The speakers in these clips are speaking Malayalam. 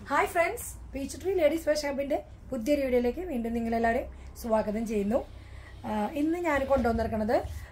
hi friends peach tree ladies wear ഷാപ്പിന്റെ പുതിയൊരു വീഡിയോയിലേക്ക് വീണ്ടും നിങ്ങളെല്ലാവരെയും സ്വാഗതം ചെയ്യുന്നു ആ, ഇന്ന് ഞാൻ കൊണ്ടുവന്നിരിക്കുന്നത്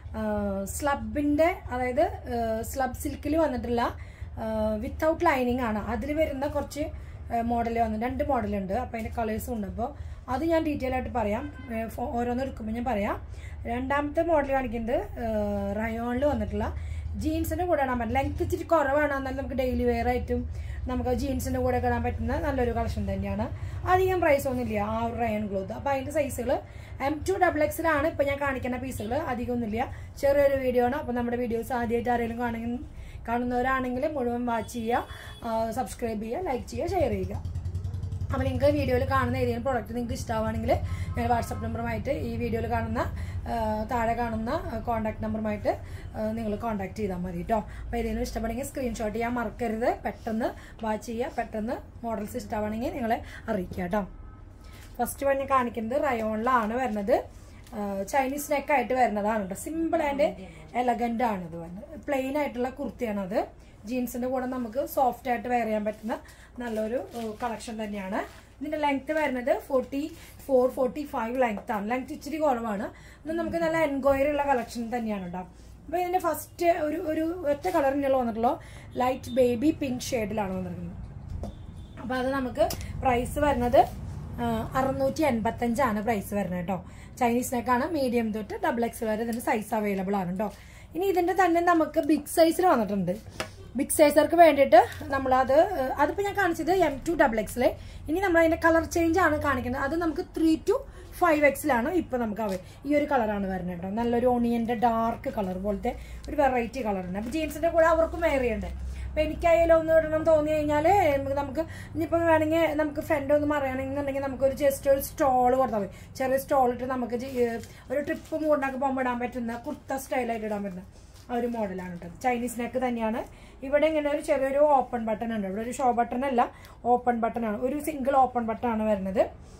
സ്ലബിന്റെ അതായത് സ്ലബ് സിൽക്കിൽ വന്നിട്ടുള്ള വിത്തൗട്ട് ലൈനിങ് ആണ് അതിൽ വരുന്ന കുറച്ച് മോഡൽ വന്നു രണ്ട് മോഡലുണ്ട് അപ്പോൾ അതിൻ്റെ കളേഴ്സും ഉണ്ട് അപ്പോൾ അത് ഞാൻ ഡീറ്റെയിൽ ആയിട്ട് പറയാം ഏ, ഫോ- ഓരോന്ന് എടുക്കുമ്പോൾ ഞാൻ പറയാം രണ്ടാമത്തെ മോഡൽ കാണിക്കുന്നത് റയോണിൽ വന്നിട്ടുള്ള ജീൻസിന്റെ കൂടെ ഇടാൻ പറ്റും ലെങ്ത് ഇച്ചിരി കുറവാണ് എന്നാലും നമുക്ക് ഡെയിലി വെയർ ആയിട്ടും നമുക്ക് ജീൻസിന്റെ കൂടെ ഇടാൻ പറ്റുന്ന നല്ലൊരു കളക്ഷൻ തന്നെയാണ് അധികം പ്രൈസ് ഒന്നുമില്ല ആ ഒരു റയൺ ക്ലോത്ത് അപ്പോൾ അതിന്റെ സൈസുകൾ എം ടു ഡബിൾ എക്സിലാണ് ഇപ്പൊ ഞാൻ കാണിക്കുന്ന പീസുകൾ അധികം ഒന്നുമില്ല ചെറിയൊരു വീഡിയോ ആണ് അപ്പോൾ നമ്മുടെ വീഡിയോസ് ആദ്യമായിട്ട് ആരെങ്കിലും കാണുന്ന കാണുന്നവരാണെങ്കിൽ മുഴുവൻ വാച്ച് ചെയ്യുക സബ്സ്ക്രൈബ് ചെയ്യുക ലൈക്ക് ചെയ്യുക ഷെയർ ചെയ്യുക അപ്പോൾ നിങ്ങൾക്ക് വീഡിയോയിൽ കാണുന്ന ഏതെങ്കിലും പ്രോഡക്റ്റ് നിങ്ങൾക്ക് ഇഷ്ടമാണെങ്കിൽ ഞാൻ വാട്സപ്പ് നമ്പറുമായിട്ട് ഈ വീഡിയോയിൽ കാണുന്ന ആ, താഴെ കാണുന്ന കോൺടാക്ട് നമ്പറുമായിട്ട് നിങ്ങൾ കോൺടാക്ട് ചെയ്താൽ മതി കേട്ടോ അപ്പോൾ ഏതെങ്കിലും ഇഷ്ടപ്പെടുമെങ്കിൽ സ്ക്രീൻഷോട്ട് ചെയ്യാൻ മറക്കരുത് പെട്ടെന്ന് വാച്ച് ചെയ്യുക പെട്ടെന്ന് മോഡൽസ് ഇഷ്ടമാണെങ്കിൽ നിങ്ങളെ അറിയിക്കുക കേട്ടോ ഫസ്റ്റ് വൺ ഞാൻ കാണിക്കുന്നത് റയോണിലാണ് വരുന്നത് ചൈനീസ് നെക്ക് ആയിട്ട് വരുന്നതാണ് കേട്ടോ സിമ്പിൾ ആൻഡ് എലഗന്റ് ആണ് ഇത് വരുന്നത് പ്ലെയിൻ ആയിട്ടുള്ള കുർത്തിയാണ് അത് ജീൻസിന്റെ കൂടെ നമുക്ക് സോഫ്റ്റ് ആയിട്ട് വെയർ ചെയ്യാൻ പറ്റുന്ന നല്ലൊരു കളക്ഷൻ തന്നെയാണ് ഇതിന്റെ ലെങ്ത് വരുന്നത് forty four forty five length ആണ് ലെങ്ത് ഇച്ചിരി കുറവാണ് ഇത് നമുക്ക് നല്ല എൻക്വയറി ഉള്ള കളക്ഷൻ തന്നെയാണ് കേട്ടോ അപ്പൊ ഇതിന്റെ ഫസ്റ്റ് ഒരു ഒരു ഒറ്റ കളറിനുള്ള വന്നിട്ടുള്ളൂ ലൈറ്റ് ബേബി പിങ്ക് ഷെയ്ഡിലാണ് വന്നിരിക്കുന്നത് അപ്പൊ അത് നമുക്ക് പ്രൈസ് വരുന്നത് അറുന്നൂറ്റി എൺപത്തഞ്ചാണ് പ്രൈസ് വരുന്നത് കേട്ടോ ചൈനീസ് നെക്കാണ് മീഡിയം തൊട്ട് ഡബിൾ എക്സ് വരെ ഇതിന്റെ സൈസ് അവൈലബിൾ ആണ് കേട്ടോ ഇനി ഇതിന്റെ തന്നെ നമുക്ക് ബിഗ് സൈസിൽ വന്നിട്ടുണ്ട് ബിഗ് സൈസർക്ക് വേണ്ടിയിട്ട് നമ്മളത് ഏഹ്, അതിപ്പോ ഞാൻ കാണിച്ചത് എം ടു ഡബിൾ എക്സിലെ ഇനി നമ്മൾ അതിന്റെ കളർ ചേഞ്ച് ആണ് കാണിക്കുന്നത് അത് നമുക്ക് ത്രീ ടു ഫൈവ് എക്സിലാണ് ഇപ്പൊ നമുക്ക് അവ ഈ ഒരു കളറാണ് വരുന്നത് കേട്ടോ നല്ലൊരു ഓണിയന്റെ ഡാർക്ക് കളർ പോലത്തെ ഒരു വെറൈറ്റി കളറുണ്ട് അപ്പൊ ജീൻസിന്റെ കൂടെ അവർക്കും വെയർ ചെയ്യണ്ടേ അപ്പൊ എനിക്കായാലും ഒന്ന് ഇടണം തോന്നി കഴിഞ്ഞാല് നമുക്ക് നമുക്ക് ഇനിയിപ്പോ വേണമെങ്കിൽ നമുക്ക് ഫ്രണ്ട് ഒന്ന് മറിയണമെന്നുണ്ടെങ്കിൽ നമുക്ക് ഒരു ജസ്റ്റ് ഒരു സ്റ്റോൾ കൊടുത്താൽ മതി ചെറിയ സ്റ്റോൾ ഇട്ട് നമുക്ക് ജി- ഏഹ് ഒരു ട്രിപ്പ് മൂണ്ടാക്കി പോകുമ്പോൾ ഇടാൻ പറ്റുന്ന കുർത്ത സ്റ്റൈലായിട്ട് ഇടാൻ പറ്റുന്ന ആ ഒരു മോഡലാണ് കേട്ടോ ചൈനീസ് നെക്ക് തന്നെയാണ് ഇവിടെ ഇങ്ങനെ ഒരു ചെറിയൊരു ഓപ്പൺ ബട്ടൺ ഉണ്ട് ഇവിടെ ഒരു ഷോ ബട്ടൺ അല്ല ഓപ്പൺ ബട്ടൺ ആണ് ഒരു സിംഗിൾ ഓപ്പൺ ബട്ടൺ ആണ് വരുന്നത്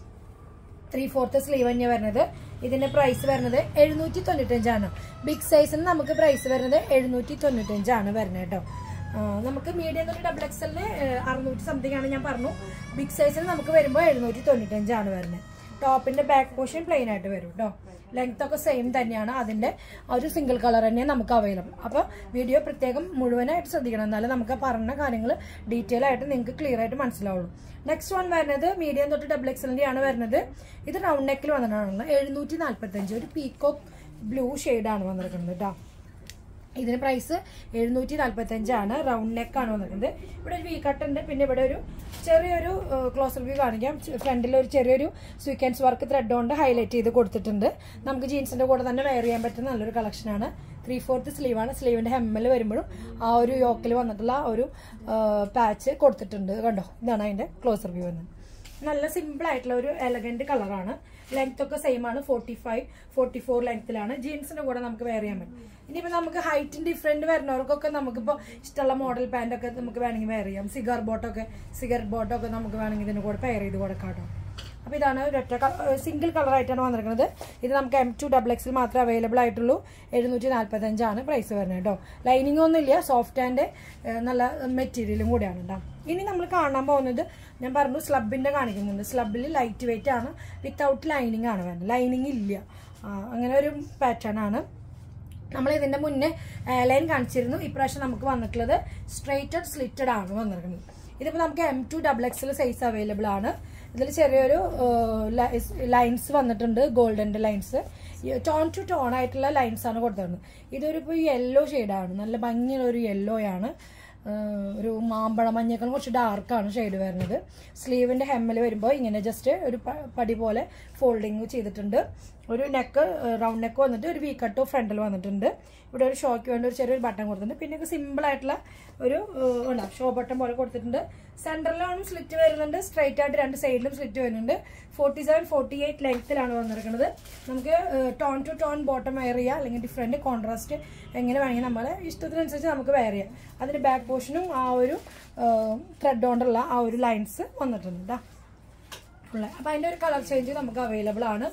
ത്രീ ഫോർത്ത് സ്ലീവ് തന്നെ വരുന്നത് ഇതിന്റെ പ്രൈസ് വരുന്നത് എഴുന്നൂറ്റി തൊണ്ണൂറ്റഞ്ചാണ് ബിഗ് സൈസിന് നമുക്ക് പ്രൈസ് വരുന്നത് എഴുന്നൂറ്റി തൊണ്ണൂറ്റഞ്ചാണ് വരുന്നത് കേട്ടോ ആ, നമുക്ക് മീഡിയം തൊട്ട് ഡബിൾ എക്സലിന് അറുന്നൂറ്റി സംതിങ് ആണ് ഞാൻ പറഞ്ഞു ബിഗ് സൈസിന് നമുക്ക് വരുമ്പോൾ എഴുന്നൂറ്റി തൊണ്ണൂറ്റഞ്ചാണ് വരുന്നത് ടോപ്പിന്റെ ബാക്ക് പോർഷൻ പ്ലെയിൻ ആയിട്ട് വരും കേട്ടോ ലെങ്ത് ഒക്കെ സെയിം തന്നെയാണ് അതിന്റെ ആ ഒരു സിംഗിൾ കളർ തന്നെ നമുക്ക് അവൈലബിൾ അപ്പോൾ വീഡിയോ പ്രത്യേകം മുഴുവനായിട്ട് ശ്രദ്ധിക്കണം എന്നാലും നമുക്ക് പറഞ്ഞ കാര്യങ്ങൾ ഡീറ്റെയിൽ ആയിട്ട് നിങ്ങൾക്ക് ക്ലിയർ ആയിട്ട് മനസ്സിലാവുള്ളൂ നെക്സ്റ്റ് വൺ വരുന്നത് മീഡിയം തൊട്ട് ഡബിൾ എക്സലിന്റെ ആണ് വരുന്നത് ഇത് റൗണ്ട് നെക്കിൽ വന്നിട്ടാണ് എഴുന്നൂറ്റി നാല്പത്തി അഞ്ച് ഒരു പീക്കോക്ക് ബ്ലൂ ആണ് വന്നിരിക്കുന്നത് കേട്ടോ ഇതിന് പ്രൈസ് എഴുന്നൂറ്റി നാല്പത്തി അഞ്ചാണ് റൗണ്ട് നെക്ക് ആണ് വന്നിരിക്കുന്നത് ഇവിടെ ഒരു വി കട്ട് ഉണ്ട് പിന്നെ ഇവിടെ ഒരു ചെറിയൊരു ക്ലോസർ വ്യൂ കാണിക്കാം ഫ്രണ്ടിൽ ഒരു ചെറിയൊരു സ്വീക്കൻസ് വർക്ക് ത്രെഡ് കൊണ്ട് ഹൈലൈറ്റ് ചെയ്ത് കൊടുത്തിട്ടുണ്ട് നമുക്ക് ജീൻസിന്റെ കൂടെ തന്നെ വെയർ ചെയ്യാൻ പറ്റുന്ന നല്ലൊരു കളക്ഷനാണ് ത്രീ ഫോർത്ത് സ്ലീവാണ് സ്ലീവിന്റെ ഹെമ്മൽ വരുമ്പോഴും ആ ഒരു യോക്കിൽ വന്നിട്ടുള്ള ആ ഒരു പാച്ച് കൊടുത്തിട്ടുണ്ട് കണ്ടോ ഇതാണ് അതിന്റെ ക്ലോസർ വ്യൂ എന്ന് നല്ല സിമ്പിൾ ആയിട്ടുള്ള ഒരു എലഗന്റ് കളറാണ് ലെങ്ത് ഒക്കെ സെയിം ആണ് ഫോർട്ടി ഫൈവ് ഫോർട്ടി ഫോർ ലെങ്ത്തിലാണ് ജീൻസിന്റെ കൂടെ നമുക്ക് വെയർ ചെയ്യാൻ പറ്റും ഇനിയിപ്പോ നമുക്ക് ഹൈറ്റും ഡിഫറെന്റ് വരുന്നവർക്കൊക്കെ നമുക്കിപ്പോ ഇഷ്ടമുള്ള മോഡൽ പാന്റ് ഒക്കെ നമുക്ക് വേണമെങ്കിൽ വെയർ ചെയ്യാം സിഗർ ബോട്ടൊക്കെ സിഗർ ബോട്ടൊക്കെ നമുക്ക് വേണമെങ്കിൽ ഇതിന്റെ കൂടെ പെയർ ചെയ്ത് കൊടുക്കാം കേട്ടോ അപ്പൊ ഇതാണ് ഒരൊറ്റ സിംഗിൾ കളർ ആയിട്ടാണ് വന്നിരിക്കുന്നത് ഇത് നമുക്ക് എം ടു ഡബിൾ എക്സിൽ മാത്രമേ അവൈലബിൾ ആയിട്ടുള്ളൂ എഴുന്നൂറ്റി നാല്പത്തി അഞ്ചാണ് പ്രൈസ് വരുന്നത് കേട്ടോ ലൈനിങ് ഒന്നും ഇല്ല സോഫ്റ്റ് ആൻഡ് നല്ല മെറ്റീരിയലും കൂടിയാണ് കേട്ടോ ഇനി നമ്മൾ കാണാൻ പോകുന്നത് ഞാൻ പറഞ്ഞു സ്ലബിന്റെ കാണിക്കുന്നുണ്ട് സ്ലബിൽ ലൈറ്റ് വെയിറ്റ് ആണ് വിത്തൗട്ട് ലൈനിങ് ആണ് വരുന്നത് ലൈനിങ് ഇല്ല ആ, അങ്ങനെ ഒരു പാറ്റേൺ ആണ് നമ്മൾ ഇതിന്റെ മുന്നേ ലൈൻ കാണിച്ചിരുന്നു ഇപ്രാവശ്യം നമുക്ക് വന്നിട്ടുള്ളത് സ്ട്രൈറ്റഡ് സ്ലിറ്റഡ് ആണ് വന്നിരിക്കുന്നത് ഇതിപ്പോ നമുക്ക് എം ടു ഡബിൾ എക്സിൽ സൈസ് അവൈലബിൾ ആണ് ഇതിൽ ചെറിയൊരു ലൈൻസ് വന്നിട്ടുണ്ട് ഗോൾഡന്റെ ലൈൻസ് ടോൺ ടു ടോൺ ആയിട്ടുള്ള ലൈൻസ് ആണ് കൊടുത്തിരുന്നത് ഇതൊരു ഇപ്പോൾ യെല്ലോ ഷെയ്ഡാണ് നല്ല ഭംഗിയുള്ള ഒരു യെല്ലോ ആണ് ആഹ് ഒരു മാമ്പഴ മഞ്ഞേക്കാളും കുറച്ച് ഡാർക്കാണ് ഷെയ്ഡ് വരുന്നത് സ്ലീവിന്റെ ഹെമ്മിൽ വരുമ്പോൾ ഇങ്ങനെ ജസ്റ്റ് ഒരു പ- പടി പോലെ ഫോൾഡിങ് ചെയ്തിട്ടുണ്ട് ഒരു നെക്ക് റൗണ്ട് നെക്ക് വന്നിട്ട് ഒരു വി കട്ടോ ഫ്രണ്ടിൽ വന്നിട്ടുണ്ട് ഇവിടെ ഒരു ഷോക്ക് വേണ്ടി ഒരു ചെറിയൊരു ബട്ടൺ കൊടുത്തിട്ടുണ്ട് പിന്നെ സിമ്പിൾ ആയിട്ടുള്ള ഒരു ഏഹ്, ഉണ്ടാവും ഷോ ബട്ടൺ പോലെ കൊടുത്തിട്ടുണ്ട് സെന്ററിലാണ് സ്ലിറ്റ് വരുന്നുണ്ട് സ്ട്രൈറ്റ് ആയിട്ട് രണ്ട് സൈഡിലും സ്ലിറ്റ് വരുന്നുണ്ട് ഫോർട്ടി സെവൻ ഫോർട്ടി എയ്റ്റ് ലെങ്ത്തിലാണ് വന്നിരിക്കുന്നത് നമുക്ക് tone to tone bottom wear ചെയ്യാം അല്ലെങ്കിൽ ഡിഫറെന്റ് കോൺട്രാസ്റ്റ് എങ്ങനെ വേണമെങ്കിൽ നമ്മളെ ഇഷ്ടത്തിനനുസരിച്ച് നമുക്ക് വെയർ ചെയ്യാം അതിന്റെ ബാക്ക് പോർഷനും ആ ഒരു ത്രെഡ് കൊണ്ടുള്ള ആ ഒരു ലൈൻസ് വന്നിട്ടുണ്ട് കേട്ടോ ഫുള്ള് അപ്പൊ അതിന്റെ ഒരു കളർ ചേഞ്ച് നമുക്ക് അവൈലബിൾ ആണ്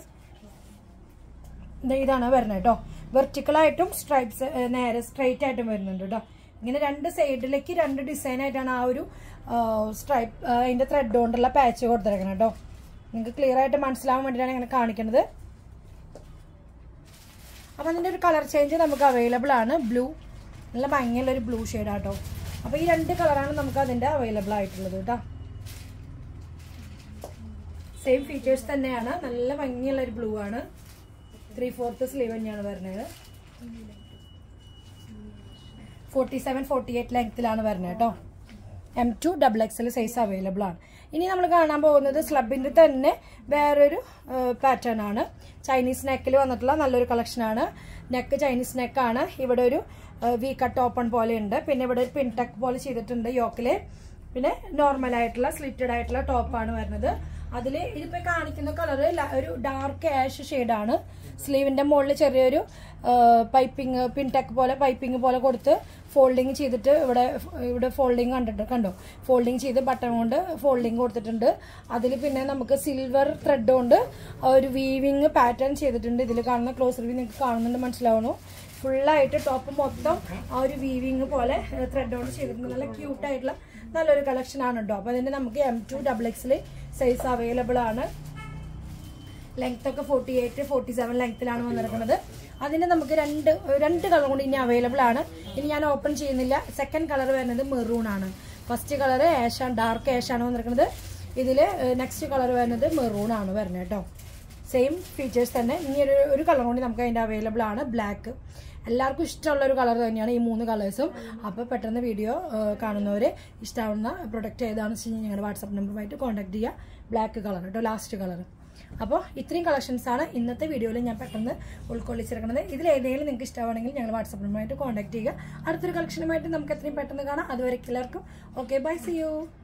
ദേ ഇതാണ് വരുന്നത് കേട്ടോ വെർട്ടിക്കൽ ആയിട്ടും സ്ട്രൈപ്സ് നേരെ സ്ട്രൈറ്റ് ആയിട്ടും വരുന്നുണ്ട് കേട്ടോ ഇങ്ങനെ രണ്ട് സൈഡിലേക്ക് രണ്ട് ഡിസൈൻ ആയിട്ടാണ് ആ ഒരു സ്ട്രൈപ്പ് അതിൻ്റെ ത്രെഡ് കൊണ്ടുള്ള പാച്ച് കൊടുത്തിരിക്കണം കേട്ടോ നിങ്ങൾക്ക് ക്ലിയർ ആയിട്ട് മനസ്സിലാവാൻ വേണ്ടിയിട്ടാണ് ഇങ്ങനെ കാണിക്കുന്നത് അപ്പം അതിൻ്റെ ഒരു കളർ ചേഞ്ച് നമുക്ക് അവൈലബിൾ ആണ് ബ്ലൂ നല്ല ഭംഗിയുള്ള ഒരു ബ്ലൂ ഷെയ്ഡാട്ടോ അപ്പോൾ ഈ രണ്ട് കളറാണ് നമുക്ക് അതിൻ്റെ അവൈലബിൾ ആയിട്ടുള്ളത് കേട്ടോ സെയിം ഫീച്ചേഴ്സ് തന്നെയാണ് നല്ല ഭംഗിയുള്ള ഒരു ബ്ലൂ ആണ് ത്രീ ഫോർത്ത് സ്ലീവ് തന്നെയാണ് വരുന്നത് ഫോർട്ടി സെവൻ ഫോർട്ടി എയ്റ്റ് ലെങ്ത്തിലാണ് വരുന്നത് കേട്ടോ M to double XL size available ആണ് ഇനി നമ്മൾ കാണാൻ പോകുന്നത് സ്ലബിൻ്റെ തന്നെ വേറൊരു പാറ്റേൺ ആണ് ചൈനീസ് നെക്കിൽ വന്നിട്ടുള്ള നല്ലൊരു കളക്ഷനാണ് നെക്ക് ചൈനീസ് നെക്കാണ് ഇവിടെ ഒരു വി കട്ട് ഓപ്പൺ പോലെ ഉണ്ട് പിന്നെ ഇവിടെ ഒരു പിൻ ടക്ക് പോലെ ചെയ്തിട്ടുണ്ട് യോക്കില് പിന്നെ നോർമൽ ആയിട്ടുള്ള സ്ലിറ്റഡ് ആയിട്ടുള്ള ടോപ്പാണ് വരുന്നത് അതിൽ ഇതിപ്പോൾ കാണിക്കുന്ന കളർ ഒരു ഡാർക്ക് ആഷ് ഷെയ്ഡാണ് സ്ലീവിൻ്റെ മുകളിൽ ചെറിയൊരു പൈപ്പിംഗ് പിൻടെക്ക് പോലെ പൈപ്പിംഗ് പോലെ കൊടുത്ത് ഫോൾഡിങ് ചെയ്തിട്ട് ഇവിടെ ഇവിടെ ഫോൾഡിങ് കണ്ടിട്ട് കണ്ടോ ഫോൾഡിങ് ചെയ്ത് ബട്ടൺ കൊണ്ട് ഫോൾഡിങ് കൊടുത്തിട്ടുണ്ട് അതിൽ പിന്നെ നമുക്ക് സിൽവർ ത്രെഡ് കൊണ്ട് ഒരു വീവിങ് പാറ്റേൺ ചെയ്തിട്ടുണ്ട് ഇതിൽ കാണുന്ന ക്ലോസ് റിവ്യൂ നിങ്ങൾക്ക് കാണുന്നുണ്ട് മനസ്സിലാവണു ഫുള്ളായിട്ട് ടോപ്പ് മൊത്തം ആ ഒരു വീവിങ് പോലെ ത്രെഡ് കൊണ്ട് ചെയ്തിട്ടുണ്ട് നല്ല ക്യൂട്ടായിട്ടുള്ള നല്ലൊരു കളക്ഷൻ ആണ് കേട്ടോ അപ്പോൾ അതിൻ്റെ നമുക്ക് എം ടു ഡബിൾ എക്സിൽ സൈസ് അവൈലബിൾ ആണ് ലെങ്ത് ഒക്കെ ഫോർട്ടി എയ്റ്റ് ഫോർട്ടി സെവൻ ലെങ്ത്തിലാണ് വന്നിരിക്കുന്നത് അതിന് നമുക്ക് രണ്ട് രണ്ട് കളർ കൂടി ഇനി അവൈലബിൾ ആണ് ഇനി ഞാൻ ഓപ്പൺ ചെയ്യുന്നില്ല സെക്കൻഡ് കളർ വരുന്നത് മെറൂൺ ആണ് ഫസ്റ്റ് കളർ ആഷാണ് ഡാർക്ക് ആഷാണ് വന്നിരിക്കുന്നത് ഇതിൽ നെക്സ്റ്റ് കളർ വരുന്നത് മെറൂൺ ആണ് വരുന്നത് കേട്ടോ സെയിം ഫീച്ചേഴ്സ് തന്നെ ഇനി ഒരു ഒരു കളർ കൂടി നമുക്ക് അതിൻ്റെ അവൈലബിൾ ആണ് ബ്ലാക്ക് എല്ലാവർക്കും ഇഷ്ടമുള്ള ഒരു കളർ തന്നെയാണ് ഈ മൂന്ന് കളേഴ്സും അപ്പോൾ പെട്ടെന്ന് വീഡിയോ കാണുന്നവർ ഇഷ്ടമാവുന്ന പ്രൊഡക്റ്റ് ഏതാണെന്ന് വെച്ച് കഴിഞ്ഞാൽ ഞങ്ങളുടെ വാട്സപ്പ് നമ്പറുമായിട്ട് കോൺടാക്ട് ചെയ്യുക ബ്ലാക്ക് കളർ കേട്ടോ ലാസ്റ്റ് കളർ അപ്പോൾ ഇത്രയും കളക്ഷൻസ് ആണ് ഇന്നത്തെ വീഡിയോയിൽ ഞാൻ പെട്ടെന്ന് ഉൾക്കൊള്ളിച്ചിരിക്കുന്നത് ഇതിൽ ഏതെങ്കിലും നിങ്ങൾക്ക് ഇഷ്ടമാണെങ്കിൽ ഞങ്ങൾ വാട്സപ്പ് നമ്പറുമായിട്ട് കോൺടാക്ട് ചെയ്യുക അടുത്തൊരു കളക്ഷനുമായിട്ട് നമുക്ക് എത്രയും പെട്ടെന്ന് കാണാം അതുവരെ എല്ലാവർക്കും ഓക്കെ ബൈ സി യു